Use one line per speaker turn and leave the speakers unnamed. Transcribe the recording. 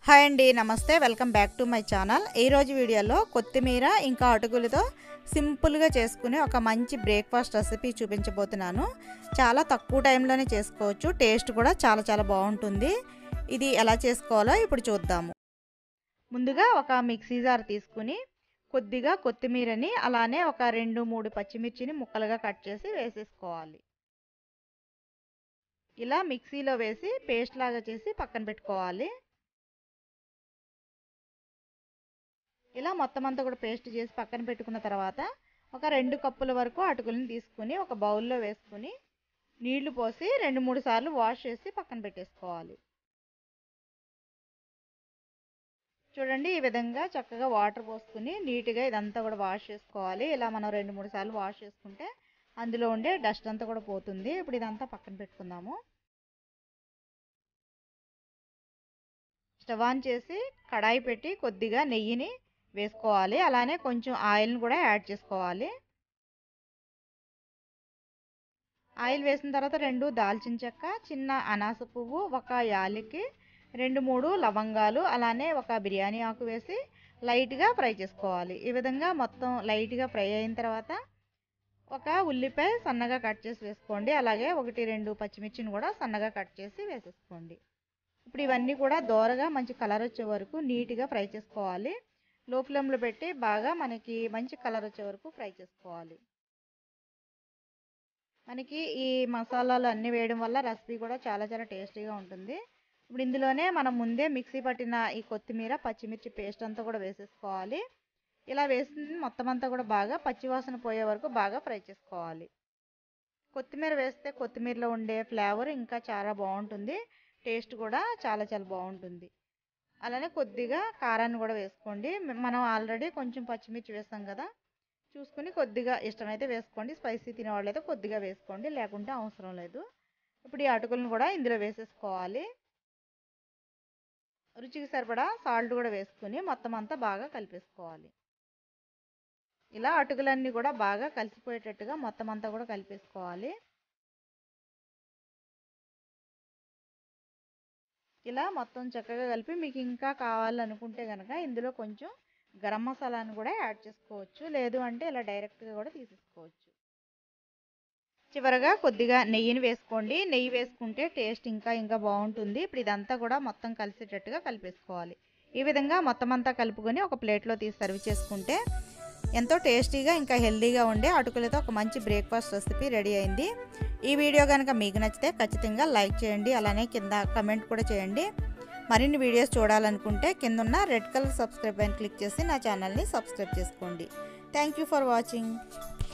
hi అండి నమస్తే welcome back to my channel ఈరోజు వీడియోలో కొత్తిమీర ఇంకా అటుకులతో సింపుల్గా చేసుకునే ఒక మంచి బ్రేక్ఫాస్ట్ రెసిపీ చూపించబోతున్నాను చాలా తక్కువ టైంలోనే చేసుకోవచ్చు టేస్ట్ కూడా చాలా చాలా బాగుంటుంది ఇది ఎలా చేసుకోవాలో ఇప్పుడు చూద్దాము ముందుగా ఒక మిక్సీ జార్ తీసుకుని కొద్దిగా కొత్తిమీరని అలానే ఒక రెండు మూడు పచ్చిమిర్చిని ముక్కలుగా కట్ చేసి వేసేసుకోవాలి ఇలా మిక్సీలో వేసి పేస్ట్ లాగా చేసి పక్కన పెట్టుకోవాలి ఇలా మొత్తం అంతా కూడా పేస్ట్ చేసి పక్కన పెట్టుకున్న తర్వాత ఒక రెండు కప్పుల వరకు అటుకులను తీసుకుని ఒక బౌల్లో వేసుకుని నీళ్లు పోసి రెండు మూడు సార్లు వాష్ చేసి పక్కన పెట్టేసుకోవాలి చూడండి ఈ విధంగా చక్కగా వాటర్ పోసుకుని నీట్గా ఇదంతా కూడా వాష్ చేసుకోవాలి ఇలా మనం రెండు మూడు సార్లు వాష్ చేసుకుంటే అందులో ఉండే డస్ట్ అంతా కూడా పోతుంది ఇప్పుడు ఇదంతా పక్కన పెట్టుకుందాము స్టవ్ ఆన్ చేసి కడాయి పెట్టి కొద్దిగా నెయ్యిని వేసుకోవాలి అలానే కొంచెం ఆయిల్ని కూడా యాడ్ చేసుకోవాలి ఆయిల్ వేసిన తర్వాత రెండు దాల్చిన చెక్క చిన్న అనాస పువ్వు ఒక యాలకి రెండు మూడు లవంగాలు అలానే ఒక బిర్యానీ ఆకు వేసి లైట్గా ఫ్రై చేసుకోవాలి ఈ విధంగా మొత్తం లైట్గా ఫ్రై అయిన తర్వాత ఒక ఉల్లిపాయ సన్నగా కట్ చేసి వేసుకోండి అలాగే ఒకటి రెండు పచ్చిమిర్చిని కూడా సన్నగా కట్ చేసి వేసేసుకోండి ఇప్పుడు ఇవన్నీ కూడా దోరగా మంచి కలర్ వచ్చే వరకు నీట్గా ఫ్రై చేసుకోవాలి లో ఫ్లేమ్లో పెట్టి బాగా మనకి మంచి కలర్ వచ్చే వరకు ఫ్రై చేసుకోవాలి మనకి ఈ మసాలాలు అన్నీ వేయడం వల్ల రెసిపీ కూడా చాలా చాలా టేస్టీగా ఉంటుంది ఇప్పుడు ఇందులోనే మనం ముందే మిక్సీ పట్టిన ఈ కొత్తిమీర పచ్చిమిర్చి పేస్ట్ అంతా కూడా వేసేసుకోవాలి ఇలా వేసింది మొత్తం అంతా కూడా బాగా పచ్చివాసన పోయే వరకు బాగా ఫ్రై చేసుకోవాలి కొత్తిమీర వేస్తే కొత్తిమీరలో ఉండే ఫ్లేవర్ ఇంకా చాలా బాగుంటుంది టేస్ట్ కూడా చాలా చాలా బాగుంటుంది అలానే కొద్దిగా కారాన్ని కూడా వేసుకోండి మనం ఆల్రెడీ కొంచెం పచ్చిమిర్చి వేస్తాం కదా చూసుకుని కొద్దిగా ఇష్టమైతే వేసుకోండి స్పైసీ తినేవాళ్ళైతే కొద్దిగా వేసుకోండి లేకుంటే అవసరం లేదు ఇప్పుడు ఈ అటుకులను కూడా ఇందులో వేసేసుకోవాలి రుచికి సరిపడా సాల్ట్ కూడా వేసుకుని మొత్తం అంతా బాగా కలిపేసుకోవాలి ఇలా అటుకులన్నీ కూడా బాగా కలిసిపోయేటట్టుగా మొత్తం అంతా కూడా కలిపేసుకోవాలి ఇలా మొత్తం చక్కగా కలిపి మీకు ఇంకా కావాలనుకుంటే కనుక ఇందులో కొంచెం గరం మసాలాను కూడా యాడ్ చేసుకోవచ్చు లేదు అంటే ఇలా డైరెక్ట్గా కూడా తీసేసుకోవచ్చు చివరగా కొద్దిగా నెయ్యిని వేసుకోండి నెయ్యి వేసుకుంటే టేస్ట్ ఇంకా ఇంకా బాగుంటుంది ఇప్పుడు ఇదంతా కూడా మొత్తం కలిసేటట్టుగా కలిపేసుకోవాలి ఈ విధంగా మొత్తం అంతా కలుపుకొని ఒక ప్లేట్లో తీసి సర్వ్ చేసుకుంటే ఎంతో టేస్టీగా ఇంకా హెల్దీగా ఉండే అటుకులతో ఒక మంచి బ్రేక్ఫాస్ట్ రెసిపీ రెడీ అయింది ఈ వీడియో కనుక మీకు నచ్చితే ఖచ్చితంగా లైక్ చేయండి అలానే కింద కమెంట్ కూడా చేయండి మరిన్ని వీడియోస్ చూడాలనుకుంటే కింద ఉన్న రెడ్ కలర్ సబ్స్క్రైబ్ అని క్లిక్ చేసి నా ఛానల్ని సబ్స్క్రైబ్ చేసుకోండి థ్యాంక్ ఫర్ వాచింగ్